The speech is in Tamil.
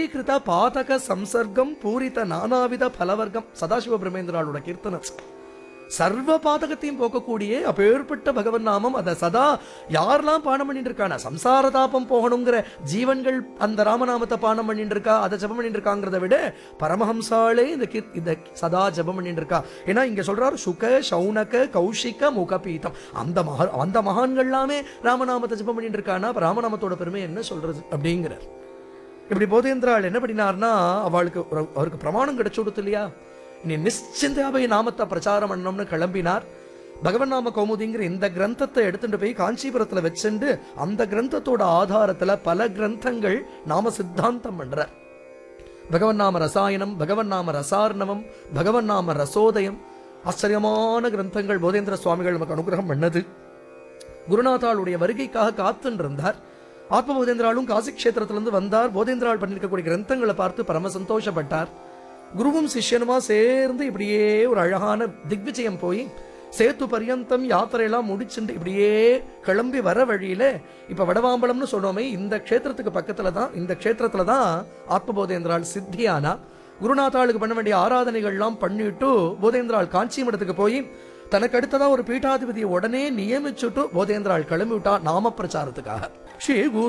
நிராசீகிருத பாதக சம்சர்க்கம் பூரித நானாவித பலவர்க்கம் சதாசிவ பிரமேந்திராளோட கீர்த்தனம் சர்வ பாதகத்தையும் போக்கக்கூடிய அப்பேற்பட்ட பகவன் நாமம் அதை சதா யாரெல்லாம் பானம் பண்ணிட்டு இருக்கானா சம்சார தாபம் போகணுங்கிற ஜீவன்கள் அந்த ராமநாமத்தை பானம் பண்ணிட்டு இருக்கா அதை ஜபம் பண்ணிட்டு இருக்காங்கிறத விட பரமஹம்சாலே இந்த கீர்த்- இந்த சதா ஜபம் பண்ணிட்டு இருக்கா ஏன்னா இங்க சொல்றாரு சுக சௌனக கௌஷிக முகபீதம் அந்த மகா அந்த மகான்கள் எல்லாமே ராமநாமத்தை ஜபம் பண்ணிட்டு இருக்கானா அப்ப ராமநாமத்தோட பெருமை என்ன சொல்றது அப்படிங்கிறார் இப்படி போதேந்திராள் என்ன பண்ணினார்னா அவளுக்கு ஒரு- அவருக்கு பிரமாணம் கிடைச்சு கொடுத்து இல்லையா இனி நிశ్చింతயாபை நாமத்தை பிரச்சாரம் பண்ணணும்னு கிளம்பினார் பகவன் நாம கௌமுதிங்கிற இந்த கிரந்தத்தை எடுத்துட்டு போய் காஞ்சிபுரத்துல வச்சுண்டு அந்த கிரந்தத்தோட ஆதாரத்துல பல கிரந்தங்கள் நாம சித்தாந்தம் பண்றார் பகவன் நாம ரசாயனம் பகவன் நாம ரசார்ணவம் பகவன் நாம ரசோதயம் ஆச்சரியமான கிரந்தங்கள் போதேந்திர சுவாமிகள் நமக்கு அனுகிரகம் பண்ணது குருநாதாளுடைய வருகைக்காக காத்துன்னு இருந்தார் ஆத்ம போதேந்திராலும் காசி கஷேத்திரத்திலிருந்து வந்தார் போதேந்திராள் பண்ணிருக்கக்கூடிய கிரந்தங்களை பார்த்து பரம சந்தோஷப்பட்டார் குருவும் சிஷ்யனுமா சேர்ந்து இப்படியே ஒரு அழகான திக்விஜயம் போய் சேத்து பரியந்தம் யாத்திரையெல்லாம் முடிச்சுட்டு இப்படியே கிளம்பி வர வழியில இப்ப வடவாம்பலம்னு சொன்னோமே இந்த க்ஷேத்திரத்துக்கு பக்கத்துல தான் இந்த க்ஷேத்திரத்துல தான் ஆத்ம போதேந்திராள் சித்தியானா குருநாதாளுக்கு பண்ண வேண்டிய ஆராதனைகள்லாம் பண்ணிட்டு போதேந்திராள் காஞ்சி மடத்துக்கு போய் தனக்கு அடுத்ததா ஒரு பீட்டாதிபதியை உடனே நியமிச்சுட்டு போதேந்திராள் கிளம்பி விட்டா நாம பிரச்சாரத்துக்காக ஸ்ரீ குரு